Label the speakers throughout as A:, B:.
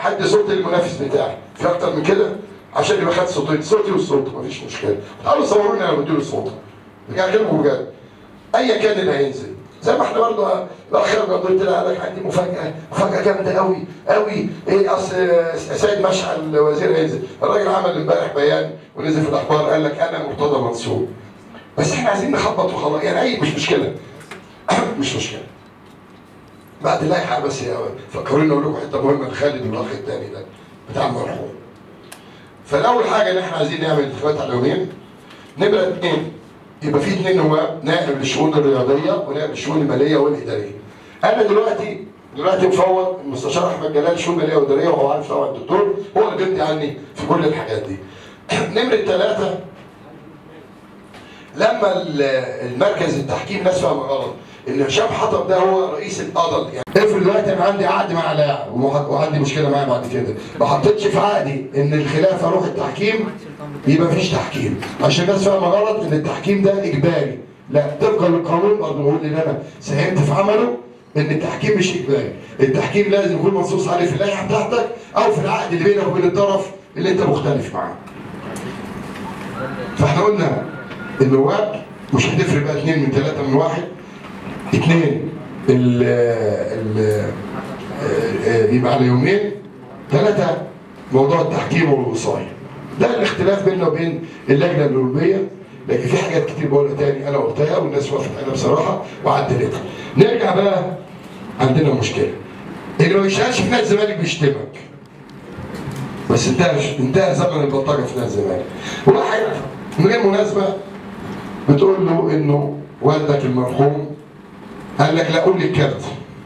A: حد صوت المنافس بتاعي في اكتر من كده عشان يبقى خد صوتي صوتي وصوته مفيش مشكله تعالوا صوروني انا بديله صوته بجد كلمه بجد ايا كان اللي هينزل زي ما احنا برضه الاخر قلت لها لك عندي مفاجاه مفاجاه جامده قوي قوي ايه اصل سيد مشعل الوزير هينزل الراجل عمل امبارح بيان ونزل في الاخبار قال لك انا مرتضى منصور بس احنا عايزين نخبط وخلاص يعني اي مش مشكله مش مشكله بعد اللائحه بس يا فكروني اقول لكم حته مهمه لخالد والاخ الثاني ده بتاع المرحوم فالاول حاجه ان احنا عايزين نعمل انتخابات على يومين نمره اثنين يبقى في اثنين نواب نائب للشؤون الرياضيه ونائب للشؤون الماليه والاداريه. انا دلوقتي دلوقتي مفوض المستشار احمد جلال الشؤون الماليه والاداريه وهو عارف طبعا الدكتور هو اللي بيدي عني في كل الحاجات دي. نمره ثلاثه لما المركز التحكيم ناس فاهمه غلط ان هشام حطب ده هو رئيس القضل يعني افرض دلوقتي انا عندي عقد مع لاعب وعندي مشكله معاه بعد كده ما حطيتش في عقدي ان الخلاف اروح التحكيم يبقى مفيش تحكيم عشان الناس فاهمه غلط ان التحكيم ده اجباري لا طبقا للقانون برضه بقول ان انا ساهمت في عمله ان التحكيم مش اجباري التحكيم لازم يكون منصوص عليه في اللائحه بتاعتك او في العقد اللي بينك وبين الطرف اللي انت مختلف معاه فاحنا قلنا النواب مش هتفرق بقى اثنين من ثلاثه من واحد اثنين ال ال يبقى على يومين ثلاثه موضوع التحكيم والوصايه ده الاختلاف بيننا وبين اللجنه الاوروبيه لكن في حاجات كتير بقولها تاني انا قلتها والناس وافقت عليها بصراحه وعدلتها. نرجع بقى عندنا مشكله. اللي ما بيشتغلش في نادي الزمالك بيشتمك. بس انتهى انتهى زمن البلطجه في نادي الزمالك. واحد من غير مناسبه بتقول له انه والدك المرحوم قال لك لا قول لي الكارت.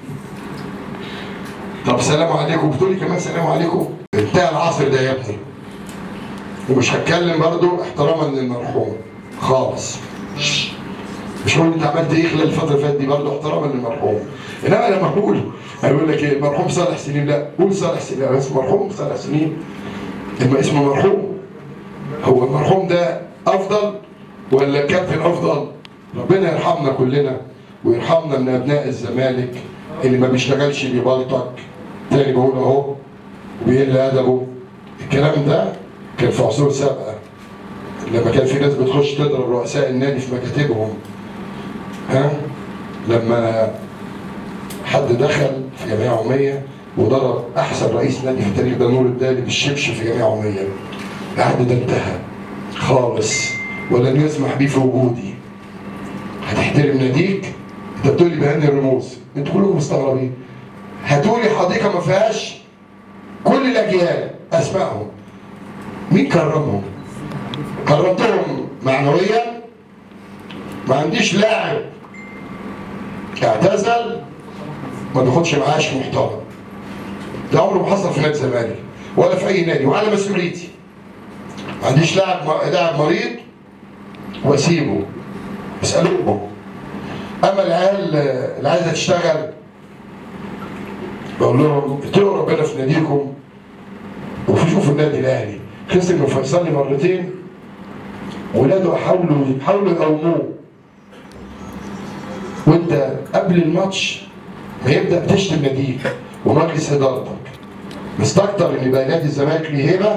A: طب سلام عليكم بتقول لي كمان سلام عليكم انتهى العصر ده يا ابني. ومش هتكلم برضو احتراما للمرحوم خالص مش هقول انت عملت ايه خلال الفتره اللي فاتت دي برضه احتراما للمرحوم انما لما اقول هيقول لك ايه المرحوم صالح سليم لا قول صالح سليم بس مرحوم صالح سليم اما اسمه مرحوم هو المرحوم ده افضل ولا كابتن افضل ربنا يرحمنا كلنا ويرحمنا من ابناء الزمالك اللي ما بيشتغلش بيبلطك تاني بقول اهو وبيقل ادبه الكلام ده كان في عصور سابقه لما كان في ناس بتخش تضرب رؤساء النادي في مكاتبهم ها لما حد دخل في جمعيه عموميه وضرب احسن رئيس نادي في التاريخ ده نور الدالي بالشبشب في جمعيه عموميه العهد ده انتهى خالص ولن يسمح بيه في وجودي هتحترم ناديك انت بتقول لي بهني الرموز انتوا كلكم مستغربين هاتوا لي حديقه ما فيهاش كل الاجيال اسمائهم مين كرمهم؟ كرمتهم معنويا ما عنديش لاعب اعتزل ما بياخدش معاش محترم ده عمره ما حصل في نادي الزمالك ولا في اي نادي وعلى مسؤوليتي ما عنديش لاعب لاعب مريض واسيبه اسالوهم اما العيال اللي عايزه تشتغل بقول لهم اتقوا ربنا في ناديكم وشوفوا النادي الاهلي كسب من فيصلي مرتين ولاده حاولوا حاولوا يقوموه وانت قبل الماتش ما يبدا بتشتم ناديك ومجلس ادارتك مستكتر ان يبقى نادي الزمالك ليه هيبه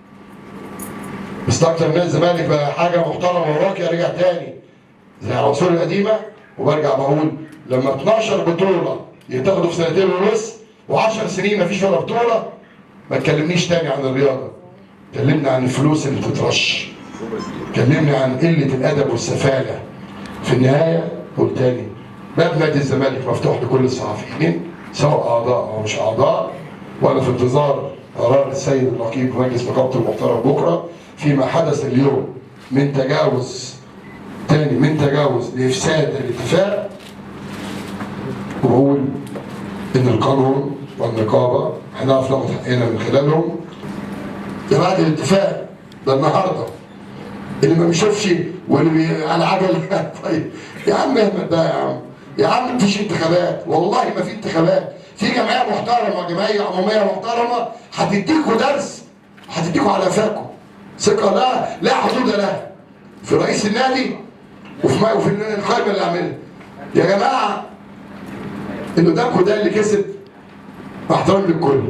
A: مستكتر نادي الزمالك بقى حاجه محترمه وراك رجع تاني زي العصور القديمه وبرجع بقول لما 12 بطوله يتاخدوا في سنتين ونص و10 سنين مفيش ولا بطوله ما تكلمنيش تاني عن الرياضه كلمني عن الفلوس اللي بتترش كلمني عن قله الادب والسفاله في النهايه قلت تاني باب نادي الزمالك مفتوح لكل الصحفيين سواء اعضاء او مش اعضاء وانا في انتظار قرار السيد الرقيب مجلس نقابه المحترم بكره فيما حدث اليوم من تجاوز تاني من تجاوز لافساد الاتفاق وبقول ان القانون والنقابه هنعرف ناخد حقنا من خلالهم ده بعد الاتفاق ده النهارده اللي ما بيشوفش واللي بي... على عجل طيب يا عم احمد بقى يا عم يا عم مفيش انتخابات والله ما في انتخابات في جمعيه محترمه جمعيه عموميه محترمه هتديكوا درس هتديكوا على قفاكم ثقه لا لا حدود لها في رئيس النادي وفي ما وفي القائمه اللي عاملها يا جماعه اللي قدامكم ده اللي كسب مع احترامي للكل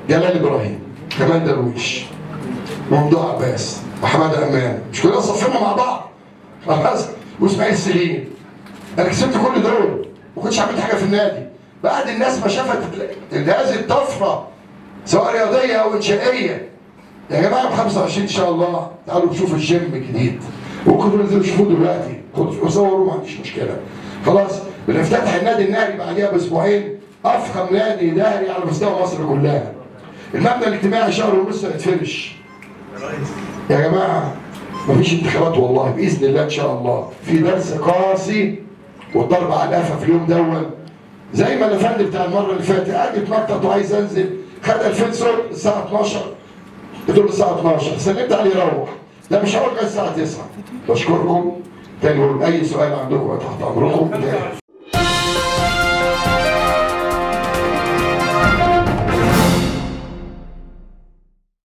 A: جلال ابراهيم كمان درويش وممدوح عباس وحماده امان مش كلنا صفينا مع بعض خلاص واسماعيل سليم انا كسبت كل دول ما كنتش عملت حاجه في النادي بعد الناس ما شافت ال- هذه الطفره سواء رياضيه او انشائيه يا جماعه ب 25 ان شاء الله تعالوا نشوف الجيم الجديد ممكن تنزلوا تشوفوه دلوقتي خدوا صوروا ما عنديش مشكله خلاص بنفتتح النادي النهري بعديها باسبوعين افخم نادي نهري على مستوى مصر كلها المبنى الاجتماعي شهر ونص هيتفرش يا جماعه مفيش انتخابات والله باذن الله ان شاء الله في درس قاسي والضرب على القفا في اليوم دون زي ما الافندي بتاع المره اللي فاتت قاعد يتنطط وعايز انزل خد 2000 صوت الساعه 12 بتقول الساعه 12 سلمت عليه روح لا مش هقول لغايه الساعه 9 بشكركم تاني بقول اي سؤال عندكم تحت امركم